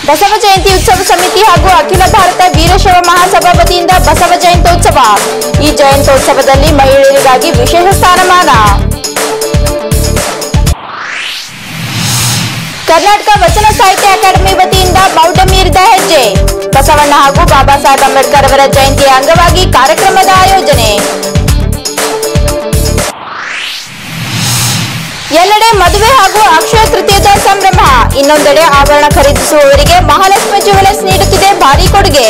ಬಸವ ಜಯಂತಿ ಉತ್ಸವ ಸಮಿತಿ ಹಾಗೂ ಅಖಿಲ ಭಾರತ ವೀರಶೈವ ಮಹಾಸಭಾ ವತಿಯಿಂದ ಬಸವ ಜಯಂತ್ಯೋತ್ಸವ ಈ ಜಯಂತ್ಯೋತ್ಸವದಲ್ಲಿ ಮಹಿಳೆಯರಿಗಾಗಿ ವಿಶೇಷ ಸ್ಥಾನಮಾನ ಕರ್ನಾಟಕ ವಚನ ಸಾಹಿತ್ಯ ಅಕಾಡೆಮಿ ವತಿಯಿಂದ ಮೌಢ ಮೀರಿದ ಹೆಜ್ಜೆ ಬಸವಣ್ಣ ಹಾಗೂ ಬಾಬಾ ಸಾಹೇಬ್ ಅಂಬೇಡ್ಕರ್ ಅವರ ಜಯಂತಿಯ ಅಂಗವಾಗಿ ಕಾರ್ಯಕ್ರಮದ ಆಯೋಜನೆ ಎಲ್ಲೆಡೆ ಮದುವೆ ಹಾಗೂ ಅಕ್ಷಯ ತೃತೀಯದ ಸಂಭ್ರಮ ಇನ್ನೊಂದೆಡೆ ಆಭರಣ ಖರೀದಿಸುವವರಿಗೆ ಮಹಾಲಕ್ಷ್ಮಿ ಜ್ಯುವೆಲರ್ಸ್ ನೀಡುತ್ತಿದೆ ಭಾರಿ ಕೊಡುಗೆ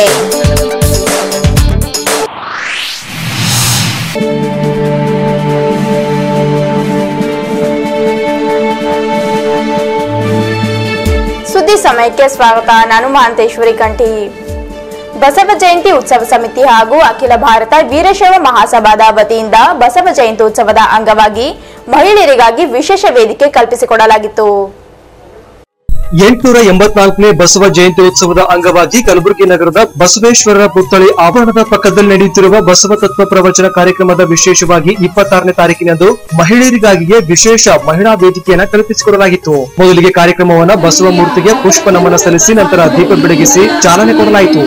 ಸುದ್ದಿ ಸಮಯಕ್ಕೆ ಸ್ವಾಗತ ನಾನು ಮಹಾಂತೇಶ್ವರಿ ಕಂಠಿ ಬಸವ ಜಯಂತಿ ಉತ್ಸವ ಸಮಿತಿ ಹಾಗೂ ಅಖಿಲ ಭಾರತ ವೀರಶೈವ ಮಹಾಸಭಾದ ವತಿಯಿಂದ ಬಸವ ಜಯಂತಿ ಉತ್ಸವದ ಅಂಗವಾಗಿ ಮಹಿಳೆಯರಿಗಾಗಿ ವಿಶೇಷ ವೇದಿಕೆ ಕಲ್ಪಿಸಿಕೊಡಲಾಗಿತ್ತು ಎಂಟುನೂರ ಎಂಬತ್ನಾಲ್ಕನೇ ಬಸವ ಜಯಂತಿ ಉತ್ಸವದ ಅಂಗವಾಗಿ ಕಲಬುರಗಿ ನಗರದ ಬಸವೇಶ್ವರರ ಪುತ್ಥಳಿ ಆವರಣದ ಪಕ್ಕದಲ್ಲಿ ನಡೆಯುತ್ತಿರುವ ಬಸವ ತತ್ವ ಪ್ರವಚನ ಕಾರ್ಯಕ್ರಮದ ವಿಶೇಷವಾಗಿ ಇಪ್ಪತ್ತಾರನೇ ತಾರೀಕಿನಂದು ಮಹಿಳೆಯರಿಗಾಗಿಯೇ ವಿಶೇಷ ಮಹಿಳಾ ವೇದಿಕೆಯನ್ನ ಕಲ್ಪಿಸಿಕೊಡಲಾಗಿತ್ತು ಮೊದಲಿಗೆ ಕಾರ್ಯಕ್ರಮವನ್ನ ಬಸವ ಮೂರ್ತಿಗೆ ಪುಷ್ಪ ನಮನ ಸಲ್ಲಿಸಿ ನಂತರ ದೀಪ ಬೆಳಗಿಸಿ ಚಾಲನೆ ಕೊಡಲಾಯಿತು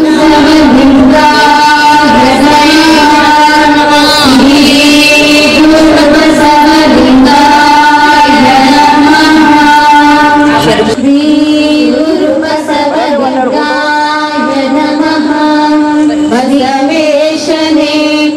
श्रीगुरुबसवलिङ्गाय नमः बसवेशने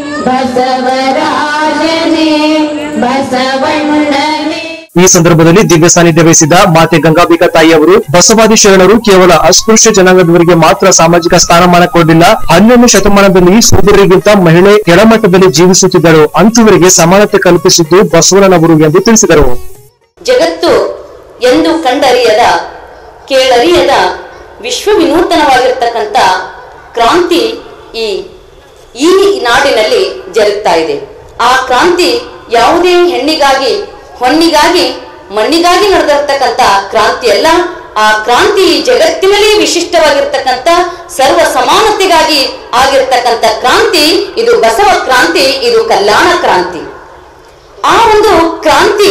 बसवराजने बसवण्णने ಈ ಸಂದರ್ಭದಲ್ಲಿ ದಿವ್ಯ ಸಾನ್ನಿಧ್ಯ ವಹಿಸಿದ ಮಾತೆ ಗಂಗಾಂಬಿಕಾ ತಾಯಿ ಅವರು ಬಸವಾದಿ ಶರಣರು ಕೇವಲ ಅಸ್ಪೃಶ್ಯ ಜನಾಂಗದವರಿಗೆ ಮಾತ್ರ ಸಾಮಾಜಿಕ ಸ್ಥಾನಮಾನ ಕೊಡಲಿಲ್ಲ ಹನ್ನೆರಡನೇ ಶತಮಾನದಲ್ಲಿ ಸೂದರರಿಗಿಂತ ಮಹಿಳೆ ಕೆಳಮಟ್ಟದಲ್ಲಿ ಜೀವಿಸುತ್ತಿದ್ದರು ಅಂತವರಿಗೆ ಸಮಾನತೆ ಕಲ್ಪಿಸಿದ್ದು ಬಸವಣ್ಣನವರು ಎಂದು ತಿಳಿಸಿದರು ಜಗತ್ತು ಎಂದು ಕಂಡರಿಯದ ಕೇಳರಿಯದ ವಿಶ್ವ ವಿನೂತನವಾಗಿರ್ತಕ್ಕಂಥ ಕ್ರಾಂತಿ ಈ ಈ ನಾಡಿನಲ್ಲಿ ಜರುಗ್ತಾ ಇದೆ ಆ ಕ್ರಾಂತಿ ಯಾವುದೇ ಹೆಣ್ಣಿಗಾಗಿ ಹೊನ್ನಿಗಾಗಿ ಮಣ್ಣಿಗಾಗಿ ನಡೆದಿರ್ತಕ್ಕಂಥ ಕ್ರಾಂತಿ ಅಲ್ಲ ಆ ಕ್ರಾಂತಿ ಈ ಜಗತ್ತಿನಲ್ಲಿ ವಿಶಿಷ್ಟವಾಗಿರ್ತಕ್ಕಂಥ ಸರ್ವ ಸಮಾನತೆಗಾಗಿ ಆಗಿರ್ತಕ್ಕಂಥ ಕ್ರಾಂತಿ ಇದು ಬಸವ ಕ್ರಾಂತಿ ಇದು ಕಲ್ಯಾಣ ಕ್ರಾಂತಿ ಆ ಒಂದು ಕ್ರಾಂತಿ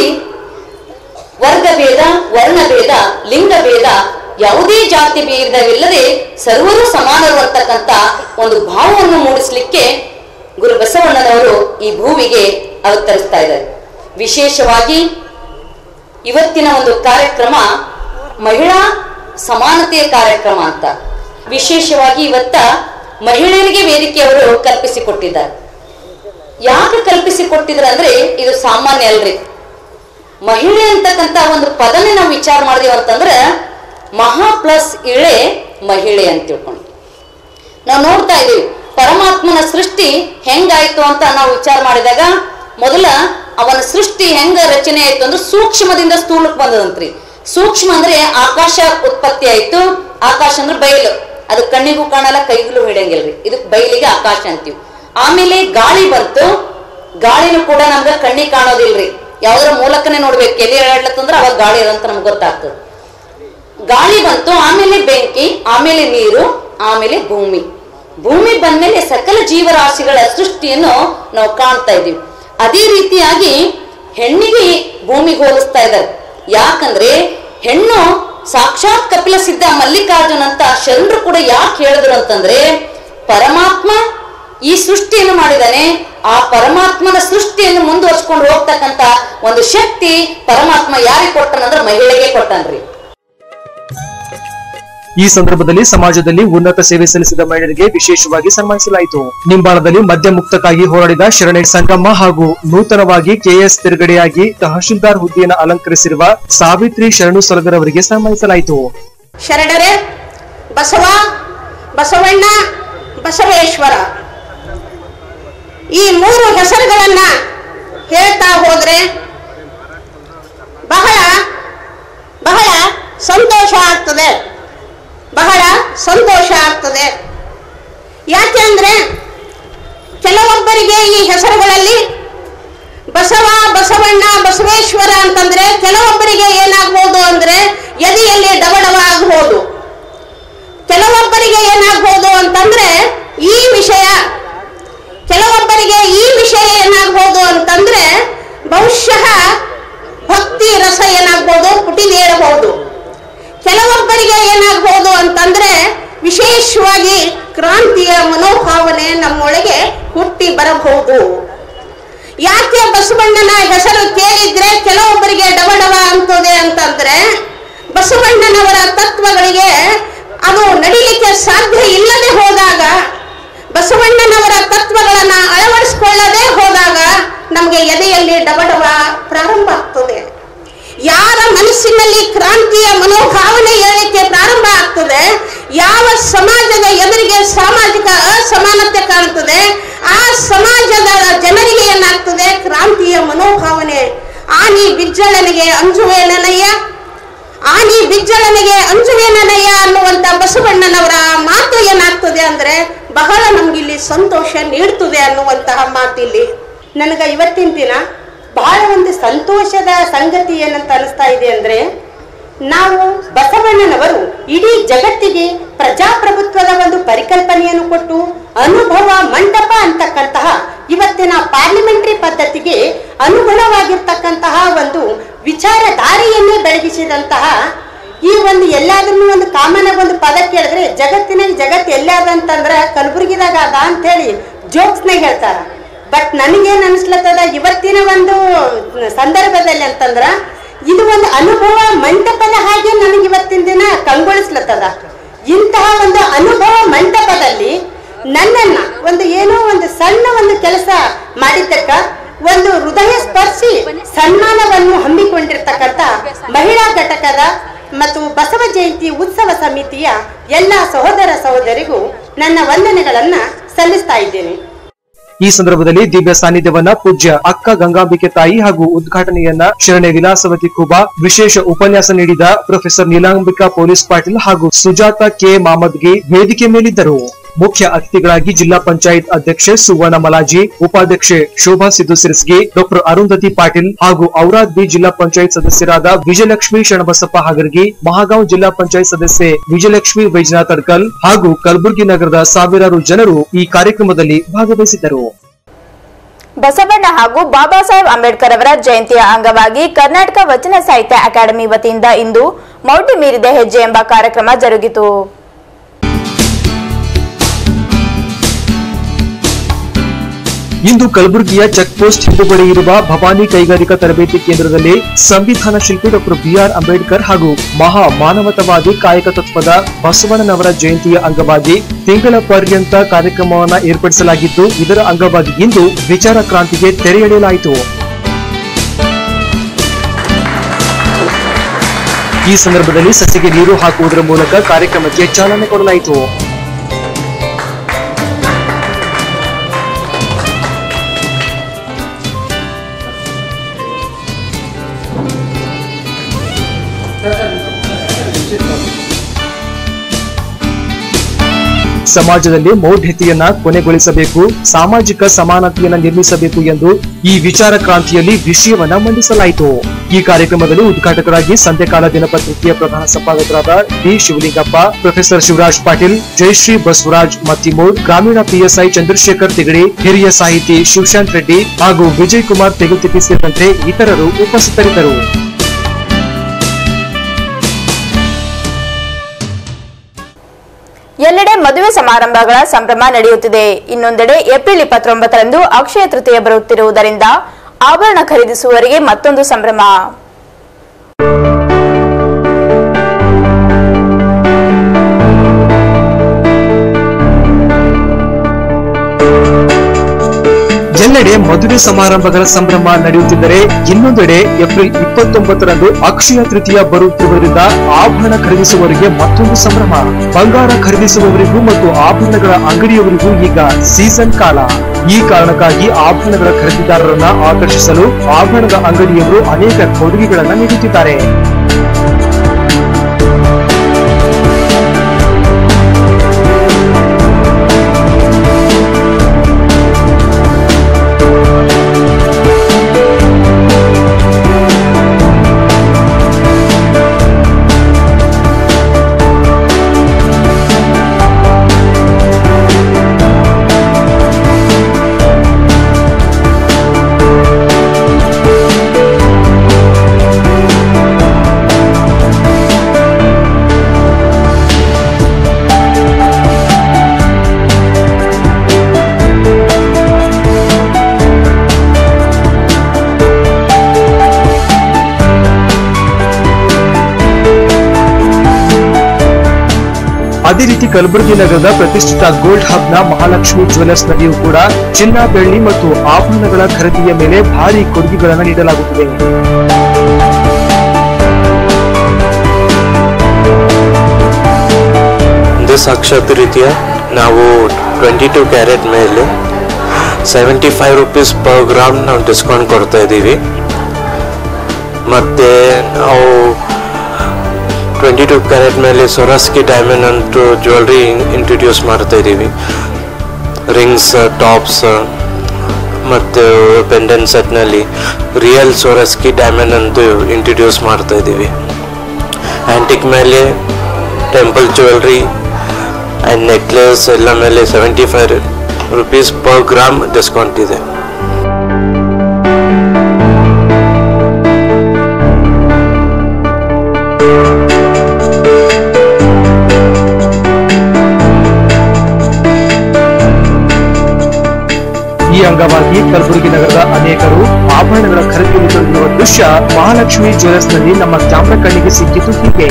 ವರ್ಗಭೇದ ವರ್ಣಭೇದ ಲಿಂಗಭೇದ ಯಾವುದೇ ಜಾತಿ ಭೇದವಿಲ್ಲದೆ ಸರ್ವರು ಸಮಾನರು ಅಂತಕ್ಕಂಥ ಒಂದು ಭಾವವನ್ನು ಮೂಡಿಸಲಿಕ್ಕೆ ಗುರು ಬಸವಣ್ಣನವರು ಈ ಭೂಮಿಗೆ ಅವತರಿಸ್ತಾ ಇದ್ದಾರೆ ವಿಶೇಷವಾಗಿ ಇವತ್ತಿನ ಒಂದು ಕಾರ್ಯಕ್ರಮ ಮಹಿಳಾ ಸಮಾನತೆಯ ಕಾರ್ಯಕ್ರಮ ಅಂತ ವಿಶೇಷವಾಗಿ ಇವತ್ತ ಮಹಿಳೆಯರಿಗೆ ವೇದಿಕೆಯವರು ಕಲ್ಪಿಸಿಕೊಟ್ಟಿದ್ದಾರೆ ಯಾಕೆ ಕಲ್ಪಿಸಿಕೊಟ್ಟಿದ್ರು ಅಂದ್ರೆ ಇದು ಸಾಮಾನ್ಯ ಅಲ್ರಿ ಮಹಿಳೆ ಅಂತಕ್ಕಂತ ಒಂದು ಪದನೇ ನಾವು ವಿಚಾರ ಮಾಡಿದೀವಿ ಅಂತಂದ್ರೆ ಮಹಾ ಪ್ಲಸ್ ಇಳೆ ಮಹಿಳೆ ಅಂತ ತಿಳ್ಕೊಂಡು ನಾವು ನೋಡ್ತಾ ಇದೀವಿ ಪರಮಾತ್ಮನ ಸೃಷ್ಟಿ ಹೆಂಗಾಯ್ತು ಅಂತ ನಾವು ವಿಚಾರ ಮಾಡಿದಾಗ ಮೊದಲ ಅವನ ಸೃಷ್ಟಿ ಹೆಂಗ ರಚನೆ ಆಯ್ತು ಅಂದ್ರೆ ಸೂಕ್ಷ್ಮದಿಂದ ಸ್ಥೂಲಕ್ಕೆ ಬಂದದಂತ್ರಿ ಸೂಕ್ಷ್ಮ ಅಂದ್ರೆ ಆಕಾಶ ಉತ್ಪತ್ತಿ ಆಯ್ತು ಆಕಾಶ ಅಂದ್ರೆ ಬಯಲು ಅದು ಕಣ್ಣಿಗೂ ಕಾಣಲ್ಲ ಕೈಗೂ ಹಿಡಿಯಂಗಿಲ್ರಿ ಇದಕ್ ಬಯಲಿಗೆ ಆಕಾಶ ಅಂತೀವಿ ಆಮೇಲೆ ಗಾಳಿ ಬಂತು ಗಾಳಿನೂ ಕೂಡ ನಮ್ಗೆ ಕಣ್ಣಿಗೆ ಕಾಣೋದಿಲ್ರಿ ಯಾವ್ದ್ರ ಮೂಲಕನೇ ನೋಡ್ಬೇಕು ಎಲ್ಲಿ ಹೇಳತ್ತಂದ್ರೆ ಅವಾಗ ಗಾಳಿ ಅದಂತ ನಮ್ಗೆ ಗೊತ್ತಾಗ್ತದೆ ಗಾಳಿ ಬಂತು ಆಮೇಲೆ ಬೆಂಕಿ ಆಮೇಲೆ ನೀರು ಆಮೇಲೆ ಭೂಮಿ ಭೂಮಿ ಬಂದ್ಮೇಲೆ ಸಕಲ ಜೀವರಾಶಿಗಳ ಸೃಷ್ಟಿಯನ್ನು ನಾವು ಕಾಣ್ತಾ ಇದೀವಿ ಅದೇ ರೀತಿಯಾಗಿ ಹೆಣ್ಣಿಗೆ ಭೂಮಿಗೆ ಹೋಲಿಸ್ತಾ ಇದ್ದಾರೆ ಯಾಕಂದ್ರೆ ಹೆಣ್ಣು ಸಾಕ್ಷಾತ್ ಕಪಿಲ ಸಿದ್ಧ ಮಲ್ಲಿಕಾರ್ಜುನ್ ಅಂತ ಶರಣರು ಕೂಡ ಯಾಕೆ ಹೇಳಿದ್ರು ಅಂತಂದ್ರೆ ಪರಮಾತ್ಮ ಈ ಸೃಷ್ಟಿಯನ್ನು ಮಾಡಿದಾನೆ ಆ ಪರಮಾತ್ಮನ ಸೃಷ್ಟಿಯನ್ನು ಮುಂದುವರ್ಸ್ಕೊಂಡು ಹೋಗ್ತಕ್ಕಂತ ಒಂದು ಶಕ್ತಿ ಪರಮಾತ್ಮ ಯಾರಿಗೆ ಕೊಟ್ಟನಂದ್ರೆ ಮಹಿಳೆಗೆ ಕೊಟ್ಟನ್ರಿ ಈ ಸಂದರ್ಭದಲ್ಲಿ ಸಮಾಜದಲ್ಲಿ ಉನ್ನತ ಸೇವೆ ಸಲ್ಲಿಸಿದ ಮಹಿಳೆಯರಿಗೆ ವಿಶೇಷವಾಗಿ ಸನ್ಮಾನಿಸಲಾಯಿತು ನಿಂಬಾಳದಲ್ಲಿ ಮದ್ಯ ಮುಕ್ತಕ್ಕಾಗಿ ಹೋರಾಡಿದ ಶರಣೆ ಸಂಗಮ್ಮ ಹಾಗೂ ನೂತನವಾಗಿ ಕೆಎಸ್ ತಿರುಗಡೆಯಾಗಿ ತಹಶೀಲ್ದಾರ್ ಹುದ್ದೆಯನ್ನು ಅಲಂಕರಿಸಿರುವ ಸಾವಿತ್ರಿ ಶರಣು ಸಲಗರ್ ಅವರಿಗೆ ಸನ್ಮಾನಿಸಲಾಯಿತು ಶರಣರೇ ಬಸವ ಬಸವಣ್ಣ ಬಸವೇಶ್ವರ ಈ ಮೂರು ಹೆಸರುಗಳನ್ನ ಹೇಳ್ತಾ ಹೋದ್ರೆ ಬಹಳ ಬಹಳ ಸಂತೋಷ ಆಗ್ತದೆ ಬಹಳ ಸಂತೋಷ ಆಗ್ತದೆ ಯಾಕೆ ಅಂದ್ರೆ ಕೆಲವೊಬ್ಬರಿಗೆ ಈ ಹೆಸರುಗಳಲ್ಲಿ ಬಸವ ಬಸವಣ್ಣ ಬಸವೇಶ್ವರ ಅಂತಂದ್ರೆ ಕೆಲವೊಬ್ಬರಿಗೆ ಏನಾಗ್ಬೋದು ಅಂದ್ರೆ ಎದೆಯಲ್ಲಿ ಡಬಡವ ಆಗ್ಬೋದು ಕೆಲವೊಬ್ಬರಿಗೆ ಏನಾಗ್ಬೋದು ಅಂತಂದ್ರೆ ಈ ವಿಷಯ ಕೆಲವೊಬ್ಬರಿಗೆ ಈ ವಿಷಯ ಏನಾಗ್ಬೋದು ಅಂತಂದ್ರೆ ಬಹುಶಃ ಭಕ್ತಿ ರಸ ಏನಾಗ್ಬೋದು ಪುಟಿದೇಳಬಹುದು ಕೆಲವೊಬ್ಬರಿಗೆ ಏನಾಗ್ಬೋದು ಅಂತಂದ್ರೆ ವಿಶೇಷವಾಗಿ ಕ್ರಾಂತಿಯ ಮನೋಭಾವನೆ ನಮ್ಮೊಳಗೆ ಹುಟ್ಟಿ ಬರಬಹುದು ಯಾಕೆ ಬಸವಣ್ಣನ ಹೆಸರು ಕೇಳಿದ್ರೆ ಕೆಲವೊಬ್ಬರಿಗೆ ಡವಡವ ಅಂತದೆ ಅಂತಂದ್ರೆ ಬಸವಣ್ಣನವರ ತತ್ವಗಳಿಗೆ ಅದು ನಡಿಲಿಕ್ಕೆ ಸಾಧ್ಯ ಇಲ್ಲದೆ ಹೋದಾಗ ಬಸವಣ್ಣನವರ ತತ್ವಗಳನ್ನ ಅಳವಡಿಸಿಕೊಳ್ಳದೆ ಹೋದಾಗ ನಮಗೆ ಎದೆಯಲ್ಲಿ ಡಬಡವ ಪ್ರಾರಂಭ ಆಗ್ತದೆ ಯಾರ ಮನಸ್ಸಿನಲ್ಲಿ ಕ್ರಾಂತಿಯ ಮನೋಭಾವನೆ ಏಳಲಿಕ್ಕೆ ಪ್ರಾರಂಭ ಆಗ್ತದೆ ಯಾವ ಸಮಾಜದ ಎದುರಿಗೆ ಸಾಮಾಜಿಕ ಅಸಮಾನತೆ ಕಾಣ್ತದೆ ಆ ಸಮಾಜದ ಜನರಿಗೆ ಏನಾಗ್ತದೆ ಕ್ರಾಂತಿಯ ಮನೋಭಾವನೆ ಆನಿ ಬಿಜ್ಜಳನಿಗೆ ಅಂಜುವೇನನಯ್ಯ ಆನಿ ಬಿಜ್ಜಳನಿಗೆ ಅಂಜುವೇನನಯ್ಯ ಅನ್ನುವಂತ ಬಸವಣ್ಣನವರ ಮಾತು ಏನಾಗ್ತದೆ ಅಂದ್ರೆ ಬಹಳ ನಮ್ಗಿಲ್ಲಿ ಸಂತೋಷ ನೀಡ್ತದೆ ಅನ್ನುವಂತಹ ಮಾತಿಲ್ಲಿ ನನಗ ಇವತ್ತಿನ ದಿನ ಬಹಳ ಒಂದು ಸಂತೋಷದ ಸಂಗತಿ ಏನಂತ ಅನಿಸ್ತಾ ಇದೆ ಅಂದ್ರೆ ನಾವು ಬಸವಣ್ಣನವರು ಇಡೀ ಜಗತ್ತಿಗೆ ಪ್ರಜಾಪ್ರಭುತ್ವದ ಒಂದು ಪರಿಕಲ್ಪನೆಯನ್ನು ಕೊಟ್ಟು ಅನುಭವ ಮಂಟಪ ಅಂತಕ್ಕಂತಹ ಇವತ್ತಿನ ಪಾರ್ಲಿಮೆಂಟರಿ ಪದ್ಧತಿಗೆ ಅನುಗುಣವಾಗಿರ್ತಕ್ಕಂತಹ ಒಂದು ವಿಚಾರಧಾರೆಯನ್ನೇ ಬೆಳಗಿಸಿದಂತಹ ಈ ಒಂದು ಎಲ್ಲಾದ್ರೂ ಒಂದು ಕಾಮನ್ ಒಂದು ಪದ ಕೇಳಿದ್ರೆ ಜಗತ್ತಿನಾಗ ಜಗತ್ತು ಎಲ್ಲಾದ ಅಂತಂದ್ರ ಕಲಬುರಗಿದಾಗ ಅದ ಅಂತ ಹೇಳಿ ಜೋಕ್ಸ್ನಾಗ ಹೇಳ್ತಾರ ಬಟ್ ನನಗೇನ್ ಅನಿಸ್ಲತ್ತದ ಇವತ್ತಿನ ಒಂದು ಸಂದರ್ಭದಲ್ಲಿ ಅಂತಂದ್ರ ಇದು ಒಂದು ಅನುಭವ ಮಂಟಪದ ಹಾಗೆ ನನಗೆ ಇವತ್ತಿನ ದಿನ ಕಂಗೊಳಿಸ್ಲತ್ತದ ಇಂತಹ ಒಂದು ಅನುಭವ ಮಂಟಪದಲ್ಲಿ ನನ್ನನ್ನ ಒಂದು ಏನೋ ಒಂದು ಸಣ್ಣ ಒಂದು ಕೆಲಸ ಮಾಡಿದ್ದಕ್ಕ ಒಂದು ಹೃದಯ ಸ್ಪರ್ಶಿ ಸನ್ಮಾನವನ್ನು ಹಮ್ಮಿಕೊಂಡಿರ್ತಕ್ಕಂಥ ಮಹಿಳಾ ಘಟಕದ ಮತ್ತು ಬಸವ ಜಯಂತಿ ಉತ್ಸವ ಸಮಿತಿಯ ಎಲ್ಲ ಸಹೋದರ ಸಹೋದರಿಗೂ ನನ್ನ ವಂದನೆಗಳನ್ನ ಸಲ್ಲಿಸ್ತಾ ಇದ್ದೇನೆ ಈ ಸಂದರ್ಭದಲ್ಲಿ ದಿವ್ಯ ಸಾನ್ನಿಧ್ಯವನ್ನ ಪೂಜ್ಯ ಅಕ್ಕ ಗಂಗಾಂಬಿಕೆ ತಾಯಿ ಹಾಗೂ ಉದ್ಘಾಟನೆಯನ್ನ ಶರಣೆ ವಿಲಾಸವತಿ ಕುಬಾ ವಿಶೇಷ ಉಪನ್ಯಾಸ ನೀಡಿದ ಪ್ರೊಫೆಸರ್ ನೀಲಾಂಬಿಕಾ ಪೊಲೀಸ್ ಪಾಟೀಲ್ ಹಾಗೂ ಸುಜಾತ ಕೆ ಮಾಮದ್ಗಿ ವೇದಿಕೆ ಮೇಲಿದ್ದರು ಮುಖ್ಯ ಅತಿಥಿಗಳಾಗಿ ಜಿಲ್ಲಾ ಪಂಚಾಯತ್ ಅಧ್ಯಕ್ಷೆ ಸುವರ್ಣ ಮಲಾಜಿ ಉಪಾಧ್ಯಕ್ಷೆ ಶೋಭಾ ಸಿದ್ದು ಸಿರಸ್ಗಿ ಡಾಕ್ಟರ್ ಅರುಂಧತಿ ಪಾಟೀಲ್ ಹಾಗೂ ಔರಾದ್ ಬಿ ಜಿಲ್ಲಾ ಪಂಚಾಯತ್ ಸದಸ್ಯರಾದ ವಿಜಯಲಕ್ಷ್ಮಿ ಶರಣಬಸಪ್ಪ ಹಾಗರ್ಗಿ ಮಹಾಗಾಂವ್ ಜಿಲ್ಲಾ ಪಂಚಾಯತ್ ಸದಸ್ಯೆ ವಿಜಯಲಕ್ಷ್ಮಿ ವೈಜನಾಥ್ ಅಡ್ಕಲ್ ಹಾಗೂ ಕಲಬುರಗಿ ನಗರದ ಸಾವಿರಾರು ಜನರು ಈ ಕಾರ್ಯಕ್ರಮದಲ್ಲಿ ಭಾಗವಹಿಸಿದ್ದರು ಬಸವಣ್ಣ ಹಾಗೂ ಬಾಬಾ ಸಾಹೇಬ್ ಅಂಬೇಡ್ಕರ್ ಅವರ ಜಯಂತಿಯ ಅಂಗವಾಗಿ ಕರ್ನಾಟಕ ವಚನ ಸಾಹಿತ್ಯ ಅಕಾಡೆಮಿ ವತಿಯಿಂದ ಇಂದು ಮೌಢ್ಯ ಮೀರಿದ ಹೆಜ್ಜೆ ಎಂಬ ಕಾರ್ಯಕ್ರಮ ಜರುಗಿತು ಇಂದು ಕಲಬುರಗಿಯ ಚೆಕ್ ಪೋಸ್ಟ್ ಹಿಂದುಗಡೆ ಇರುವ ಭವಾನಿ ಕೈಗಾರಿಕಾ ತರಬೇತಿ ಕೇಂದ್ರದಲ್ಲಿ ಸಂವಿಧಾನ ಶಿಲ್ಪಿ ಡಾಕ್ಟರ್ ಬಿಆರ್ ಅಂಬೇಡ್ಕರ್ ಹಾಗೂ ಮಹಾ ಮಾನವತವಾದಿ ಕಾಯಕ ತತ್ವದ ಬಸವಣ್ಣನವರ ಜಯಂತಿಯ ಅಂಗವಾಗಿ ತಿಂಗಳ ಪರ್ಯಂತ ಕಾರ್ಯಕ್ರಮವನ್ನು ಏರ್ಪಡಿಸಲಾಗಿದ್ದು ಇದರ ಅಂಗವಾಗಿ ಇಂದು ವಿಚಾರ ಕ್ರಾಂತಿಗೆ ತೆರೆ ಎಳೆಯಲಾಯಿತು ಈ ಸಂದರ್ಭದಲ್ಲಿ ಸಸಿಗೆ ನೀರು ಹಾಕುವುದರ ಮೂಲಕ ಕಾರ್ಯಕ್ರಮಕ್ಕೆ ಚಾಲನೆ ಕೊಡಲಾಯಿತು ಸಮಾಜದಲ್ಲಿ ಮೌಢ್ಯತೆಯನ್ನ ಕೊನೆಗೊಳಿಸಬೇಕು ಸಾಮಾಜಿಕ ಸಮಾನತೆಯನ್ನ ನಿರ್ಮಿಸಬೇಕು ಎಂದು ಈ ವಿಚಾರ ಕ್ರಾಂತಿಯಲ್ಲಿ ವಿಷಯವನ್ನ ಮಂಡಿಸಲಾಯಿತು ಈ ಕಾರ್ಯಕ್ರಮದಲ್ಲಿ ಉದ್ಘಾಟಕರಾಗಿ ಸಂಧ್ಯಕಾಲ ದಿನಪತ್ರಿಕೆಯ ಪ್ರಧಾನ ಸಂಪಾದಕರಾದ ಡಿ ಶಿವಲಿಂಗಪ್ಪ ಪ್ರೊಫೆಸರ್ ಶಿವರಾಜ್ ಪಾಟೀಲ್ ಜಯಶ್ರೀ ಬಸವರಾಜ್ ಮತ್ತಿಮೂರ್ ಗ್ರಾಮೀಣ ಪಿಎಸ್ಐ ಚಂದ್ರಶೇಖರ್ ತಿಗಡಿ ಹಿರಿಯ ಸಾಹಿತಿ ಶಿವಶಾಂತ್ ರೆಡ್ಡಿ ಹಾಗೂ ವಿಜಯ್ ಕುಮಾರ್ ತೆಗುತಿಪ್ಪಿ ಸೇರಿದಂತೆ ಇತರರು ಉಪಸ್ಥಿತರಿದ್ದರು ಎಲ್ಲೆಡೆ ಮದುವೆ ಸಮಾರಂಭಗಳ ಸಂಭ್ರಮ ನಡೆಯುತ್ತಿದೆ ಇನ್ನೊಂದೆಡೆ ಏಪ್ರಿಲ್ ಇಪ್ಪತ್ತೊಂಬತ್ತರಂದು ಅಕ್ಷಯ ತೃತೀಯ ಬರುತ್ತಿರುವುದರಿಂದ ಆಭರಣ ಖರೀದಿಸುವವರಿಗೆ ಮತ್ತೊಂದು ಸಂಭ್ರಮ ಎಲ್ಲೆಡೆ ಮದುವೆ ಸಮಾರಂಭಗಳ ಸಂಭ್ರಮ ನಡೆಯುತ್ತಿದ್ದರೆ ಇನ್ನೊಂದೆಡೆ ಏಪ್ರಿಲ್ ಇಪ್ಪತ್ತೊಂಬತ್ತರಂದು ಅಕ್ಷಯ ತೃತೀಯ ಬರುತ್ತಿರುವುದರಿಂದ ಆಭರಣ ಖರೀದಿಸುವವರಿಗೆ ಮತ್ತೊಂದು ಸಂಭ್ರಮ ಬಂಗಾರ ಖರೀದಿಸುವವರಿಗೂ ಮತ್ತು ಆಭರಣಗಳ ಅಂಗಡಿಯವರಿಗೂ ಈಗ ಸೀಸನ್ ಕಾಲ ಈ ಕಾರಣಕ್ಕಾಗಿ ಆಭರಣಗಳ ಖರೀದಿದಾರರನ್ನ ಆಕರ್ಷಿಸಲು ಆಭರಣದ ಅಂಗಡಿಯವರು ಅನೇಕ ಕೊಡುಗೆಗಳನ್ನ ನೀಡುತ್ತಿದ್ದಾರೆ ಅದೇ ರೀತಿ ಕಲಬುರಗಿ ನಗರದ ಪ್ರತಿಷ್ಠಿತ ಗೋಲ್ಡ್ ಹಬ್ ನ ಮಹಾಲಕ್ಷ್ಮಿ ಜ್ಯುವೆಲರ್ಸ್ ನಲ್ಲಿಯೂ ಕೂಡ ಚಿನ್ನ ಬೆಳ್ಳಿ ಮತ್ತು ಆಭರಣಗಳ ಖರೀದಿಯ ಮೇಲೆ ಭಾರಿ ಕೊಡುಗೆಗಳನ್ನು ನೀಡಲಾಗುತ್ತಿದೆ ಇದು ಸಾಕ್ಷಾತ್ ರೀತಿಯ ನಾವು ಟ್ವೆಂಟಿ ಟು ಕ್ಯಾರೆಟ್ ಮೇಲೆ seventy five rupees per gram ನಾವು ಡಿಸ್ಕೌಂಟ್ ಕೊಡ್ತಾ ಇದ್ದೀವಿ ಮತ್ತು ನಾವು ಟ್ವೆಂಟಿ ಟು ಕ್ಯಾರೆಟ್ ಮೇಲೆ ಸೊರಸ್ಕಿ ಡೈಮಂಡ್ ಅಂಟು ಜ್ಯುವೆಲ್ರಿ ಇಂಟ್ರೊಡ್ಯೂಸ್ ಮಾಡ್ತಾ ಇದ್ದೀವಿ ರಿಂಗ್ಸ್ ಟಾಪ್ಸ್ ಮತ್ತು ಪೆಂಡೆಂಟ್ ಸೆಟ್ನಲ್ಲಿ ರಿಯಲ್ ಸೊರಸ್ಕಿ ಡೈಮಂಡ್ ಅಂತೂ ಇಂಟ್ರೊಡ್ಯೂಸ್ ಮಾಡ್ತಾ ಇದ್ದೀವಿ ಆ್ಯಂಟಿಕ್ ಮೇಲೆ ಟೆಂಪಲ್ ಜ್ಯುವೆಲ್ರಿ ಆ್ಯಂಡ್ ನೆಕ್ಲೆಸ್ ಎಲ್ಲ ಮೇಲೆ seventy five rupees per gram discount ಇದೆ ಈ ಅಂಗವಾಗಿ ಕಲಬುರಗಿ ನಗರದ ಅನೇಕರು ಆಭರಣಗಳ ಖರೀದಿಯಲ್ಲಿ ತೊಡಗಿರುವ ದೃಶ್ಯ ಮಹಾಲಕ್ಷ್ಮಿ ಜ್ಯುವೆಲರ್ಸ್ ನಲ್ಲಿ ನಮ್ಮ ಕ್ಯಾಮ್ರಾ ಕಣ್ಣಿಗೆ ಸಿಕ್ಕಿತು ಹೀಗೆ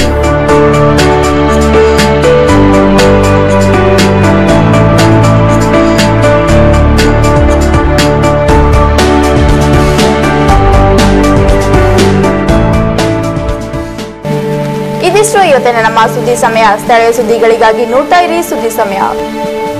ಇದಿಷ್ಟು ಇವತ್ತಿನ ನಮ್ಮ ಸುದ್ದಿ ಸಮಯ ಸ್ಥಳೀಯ ಸುದ್ದಿಗಳಿಗಾಗಿ ನೋಡ್ತಾ ಇರಿ ಸುದ್ದಿ ಸಮಯ